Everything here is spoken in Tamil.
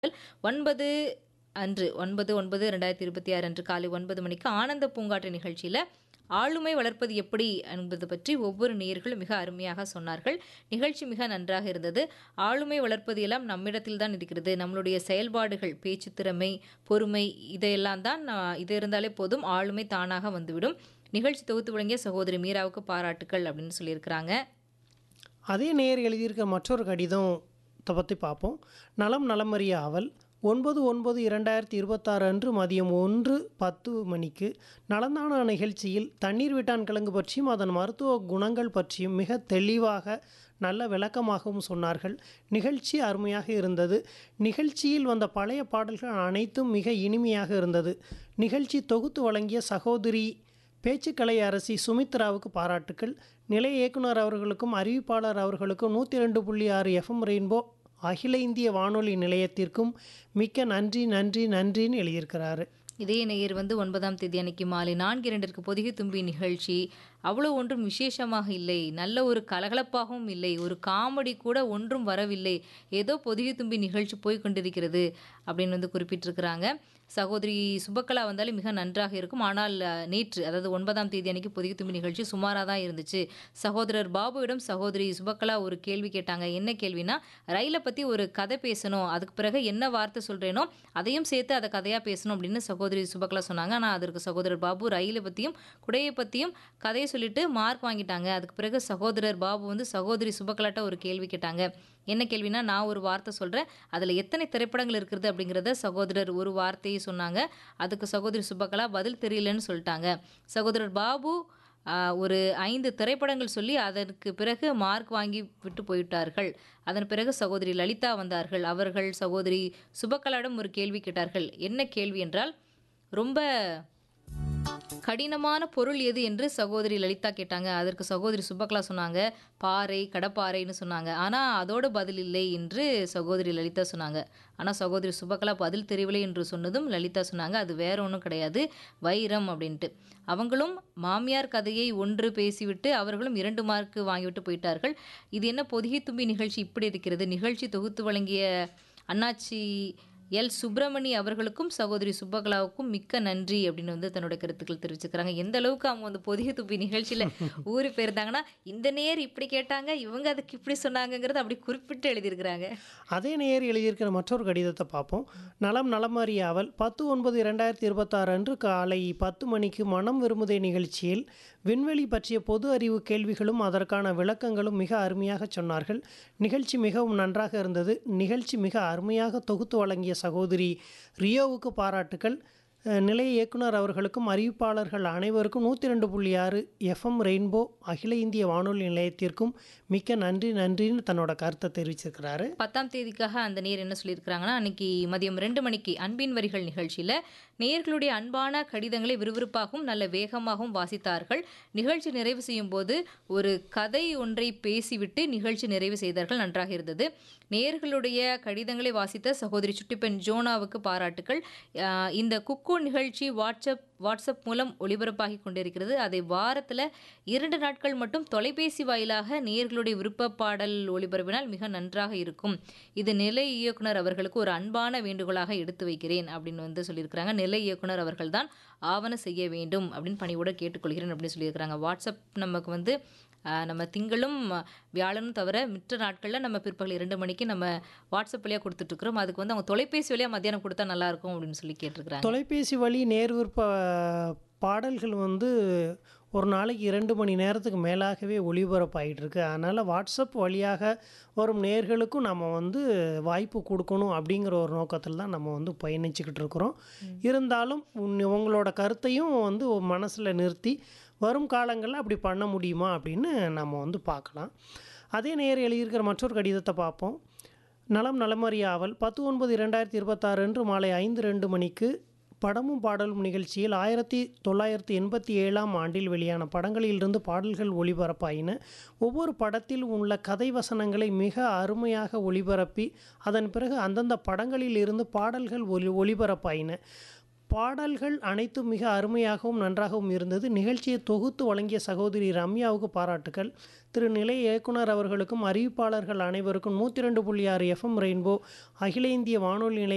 ஒன்பது அன்று ஒன்பது ஒன்பது ரெண்டாயிரத்தி இருபத்தி ஆறு அன்று காலை ஒன்பது மணிக்கு ஆனந்த பூங்காற்று நிகழ்ச்சியில் ஆளுமை வளர்ப்பது எப்படி என்பது பற்றி ஒவ்வொரு நேயர்களும் மிக அருமையாக சொன்னார்கள் நிகழ்ச்சி மிக நன்றாக இருந்தது ஆளுமை வளர்ப்பது எல்லாம் நம்மிடத்தில் தான் இருக்கிறது நம்மளுடைய செயல்பாடுகள் பேச்சு திறமை பொறுமை இதையெல்லாம் தான் ஆஹ், இது இருந்தாலே போதும் ஆளுமை தானாக வந்துவிடும் நிகழ்ச்சி தொகுத்து வழங்கிய சகோதரி மீராவுக்கு பாராட்டுக்கள் அப்படின்னு சொல்லியிருக்கிறாங்க அதே நேர் எழுதியிருக்க மற்றொரு கடிதத்தை பற்றி பார்ப்போம் நலம் நலமறிய ஆவல் ஒன்பது ஒன்பது இரண்டாயிரத்தி இருபத்தாறு அன்று மதியம் ஒன்று பத்து மணிக்கு நலந்தான நிகழ்ச்சியில் தண்ணீர் விட்டான் கிழங்கு பற்றியும் அதன் மருத்துவ குணங்கள் பற்றியும் மிக தெளிவாக நல்ல விளக்கமாகவும் சொன்னார்கள் நிகழ்ச்சி அருமையாக இருந்தது நிகழ்ச்சியில் வந்த பழைய பாடல்கள் அனைத்தும் மிக இனிமையாக இருந்தது நிகழ்ச்சி தொகுத்து வழங்கிய சகோதரி பேச்சுக்கலை அரசி சுமித்ராவுக்கு பாராட்டுக்கள் நிலைய இயக்குனர் அவர்களுக்கும் அறிவிப்பாளர் அவர்களுக்கும் நூற்றி ரெண்டு புள்ளி ஆறு எஃப்எம் ரெயின்போ அகில இந்திய வானொலி நிலையத்திற்கும் மிக்க நன்றி நன்றி நன்றின்னு எழுதியிருக்கிறாரு இதே நேயர் வந்து ஒன்பதாம் தேதி அன்னைக்கு மாலை நான்கு இரண்டிற்கு பொதிகை தும்பி நிகழ்ச்சி அவ்வளோ ஒன்றும் விசேஷமாக இல்லை நல்ல ஒரு கலகலப்பாகவும் இல்லை ஒரு காமெடி கூட ஒன்றும் வரவில்லை ஏதோ பொதிகை தும்பி நிகழ்ச்சி போய் கொண்டிருக்கிறது அப்படின்னு வந்து குறிப்பிட்டிருக்கிறாங்க சகோதரி சுபக்கலா வந்தாலும் மிக நன்றாக இருக்கும் ஆனால் அஹ், நேற்று அதாவது ஒன்பதாம் தேதி அன்னைக்கு பொதிகை தும்பி நிகழ்ச்சி சுமாராக தான் இருந்துச்சு சகோதரர் பாபுவிடம் சகோதரி சுபக்கலா ஒரு கேள்வி கேட்டாங்க என்ன கேள்வினா ரயிலை பற்றி ஒரு கதை பேசணும் அதுக்கு பிறகு என்ன வார்த்தை சொல்கிறேனோ அதையும் சேர்த்து அதை கதையாக பேசணும் அப்படின்னு சகோதரி சுபக்கலா சொன்னாங்க ஆனால் அதற்கு சகோதரர் பாபு ரயிலை பற்றியும் குடையை பற்றியும் கதையை சொல்லிட்டு மார்க் வாங்கிட்டாங்க அதுக்கு பிறகு சகோதரர் பாபு வந்து சகோதரி சுபக்கலாட்ட ஒரு கேள்வி கேட்டாங்க என்ன கேள்வினா நான் ஒரு வார்த்தை சொல்கிறேன் அதில் எத்தனை திரைப்படங்கள் இருக்கிறது அப்படிங்கிறத சகோதரர் ஒரு வார்த்தையை சொன்னாங்க அதுக்கு சகோதரி சுபக்கலா பதில் தெரியலன்னு சொல்லிட்டாங்க சகோதரர் பாபு ஆஹ், ஒரு ஐந்து திரைப்படங்கள் சொல்லி அதற்கு பிறகு மார்க் வாங்கி விட்டு போயிட்டார்கள் அதன் பிறகு சகோதரி லலிதா வந்தார்கள் அவர்கள் சகோதரி சுபக்கலாவிடம் ஒரு கேள்வி கேட்டார்கள் என்ன கேள்வி என்றால் ரொம்ப கடினமான பொருள் எது என்று சகோதரி லலிதா கேட்டாங்க அதற்கு சகோதரி சுபக்லா சொன்னாங்க பாறை கடப்பாறைன்னு சொன்னாங்க ஆனால் அதோட பதில் இல்லை என்று சகோதரி லலிதா சொன்னாங்க ஆனால் சகோதரி சுபக்லா பதில் தெரியவில்லை என்று சொன்னதும் லலிதா சொன்னாங்க அது வேற ஒன்றும் கிடையாது வைரம் அப்படின்ட்டு அவங்களும் மாமியார் கதையை ஒன்று பேசிவிட்டு அவர்களும் இரண்டு மார்க் வாங்கிவிட்டு போயிட்டார்கள் இது என்ன பொதிகை தும்பி நிகழ்ச்சி இப்படி இருக்கிறது நிகழ்ச்சி தொகுத்து வழங்கிய அண்ணாச்சி எல் சுப்பிரமணி அவர்களுக்கும் சகோதரி சுப்பகலாவுக்கும் மிக்க நன்றி அப்படின்னு வந்து தன்னோட கருத்துக்கள் தெரிவிச்சுக்கிறாங்க எந்த அளவுக்கு அவங்க வந்து பொதிகை துப்பி நிகழ்ச்சியில் ஊறி போயிருந்தாங்கன்னா இந்த நேர் இப்படி கேட்டாங்க இவங்க அதுக்கு இப்படி சொன்னாங்கங்கிறது அப்படி குறிப்பிட்டு எழுதியிருக்கிறாங்க அதே நேர் எழுதியிருக்கிற மற்றொரு கடிதத்தை பார்ப்போம் நலம் நலமறிய அவல் பத்து ஒன்பது இரண்டாயிரத்தி இருபத்தாறு அன்று காலை பத்து மணிக்கு மனம் விரும்புதே நிகழ்ச்சியில் விண்வெளி பற்றிய பொது அறிவு கேள்விகளும் அதற்கான விளக்கங்களும் மிக அருமையாக சொன்னார்கள் நிகழ்ச்சி மிகவும் நன்றாக இருந்தது நிகழ்ச்சி மிக அருமையாக தொகுத்து வழங்கிய சகோதரி ரியோவுக்கு பாராட்டுக்கள் அஹ், நிலைய இயக்குனர் அவர்களுக்கும் அறிவிப்பாளர்கள் அனைவருக்கும் நூற்றி ரெண்டு புள்ளி ஆறு எஃப்எம் ரெயின்போ அகில இந்திய வானொலி நிலையத்திற்கும் மிக்க நன்றி நன்றின்னு தன்னோட கருத்தை தெரிவிச்சிருக்கிறாரு பத்தாம் தேதிக்காக அந்த நேர் என்ன சொல்லியிருக்கிறாங்கன்னா அன்னைக்கு மதியம் ரெண்டு மணிக்கு அன்பின் வரிகள் நிகழ்ச்சியில் நேயர்களுடைய அன்பான கடிதங்களை விறுவிறுப்பாகவும் நல்ல வேகமாகவும் வாசித்தார்கள் நிகழ்ச்சி நிறைவு செய்யும் போது ஒரு கதை ஒன்றை பேசிவிட்டு நிகழ்ச்சி நிறைவு செய்தார்கள் நன்றாக இருந்தது நேயர்களுடைய கடிதங்களை வாசித்த சகோதரி சுட்டிப்பெண் ஜோனாவுக்கு பாராட்டுக்கள் ஆஹ் இந்த குக்கு நிகழ்ச்சி வாட்ஸ்அப் வாட்ஸ்அப் மூலம் ஒளிபரப்பாகி கொண்டிருக்கிறது அதை வாரத்தில் இரண்டு நாட்கள் மட்டும் தொலைபேசி வாயிலாக நேயர்களுடைய விருப்ப பாடல் ஒளிபரப்பினால் மிக நன்றாக இருக்கும் இது நிலை இயக்குனர் அவர்களுக்கு ஒரு அன்பான வேண்டுகோளாக எடுத்து வைக்கிறேன் அப்படின்னு வந்து சொல்லியிருக்கிறாங்க நிலை இயக்குனர் அவர்கள் தான் ஆவண செய்ய வேண்டும் அப்படின்னு பணியோட கேட்டுக்கொள்கிறேன் அப்படின்னு சொல்லியிருக்கிறாங்க வாட்ஸ்அப் நமக்கு வந்து ஆஹ், நம்ம திங்களும் வியாழனும் தவிர மிற்ற நாட்களில் நம்ம பிற்பகல் இரண்டு மணிக்கு நம்ம வாட்ஸ்அப் வழியாக கொடுத்துட்ருக்குறோம் அதுக்கு வந்து அவங்க தொலைபேசி வழியாக மத்தியானம் கொடுத்தா நல்லா இருக்கும் அப்படின்னு சொல்லி கேட்டிருக்கிறாங்க தொலைபேசி வழி நேர்விற்ப பாடல்கள் வந்து ஒரு நாளைக்கு இரண்டு மணி நேரத்துக்கு மேலாகவே ஒளிபரப்பாகிட்டு இருக்கு அதனால் வாட்ஸ்அப் வழியாக வரும் நேர்களுக்கும் நம்ம வந்து வாய்ப்பு கொடுக்கணும் அப்படிங்கிற ஒரு நோக்கத்தில் தான் நம்ம வந்து பயணிச்சுக்கிட்டு இருக்கிறோம் இருந்தாலும் உன்- உங்களோட கருத்தையும் வந்து மனசில் நிறுத்தி வரும் காலங்களில் அப்படி பண்ண முடியுமா அப்படின்னு நம்ம வந்து பார்க்கலாம் அதே நேர் எழுதியிருக்கிற மற்றொரு கடிதத்தை பார்ப்போம் நலம் நலமறிய ஆவல் பத்து ஒன்பது இரண்டாயிரத்தி இருபத்தாறு அன்று மாலை ஐந்து ரெண்டு மணிக்கு படமும் பாடலும் நிகழ்ச்சியில் ஆயிரத்தி தொள்ளாயிரத்தி எண்பத்தி ஏழாம் ஆண்டில் வெளியான படங்களிலிருந்து பாடல்கள் ஒளிபரப்பாயின ஒவ்வொரு படத்தில் உள்ள கதை வசனங்களை மிக அருமையாக ஒளிபரப்பி அதன் பிறகு அந்தந்த படங்களில் இருந்து பாடல்கள் ஒளி ஒளிபரப்பாயின பாடல்கள் அனைத்தும் மிக அருமையாகவும் நன்றாகவும் இருந்தது நிகழ்ச்சியை தொகுத்து வழங்கிய சகோதரி ரம்யாவுக்கு பாராட்டுக்கள் திரு நிலைய இயக்குனர் அவர்களுக்கும் அறிவிப்பாளர்கள் அனைவருக்கும் நூற்றி ரெண்டு புள்ளி ஆறு எஃப்எம் ரெயின்போ அகில இந்திய வானொலி நிலைய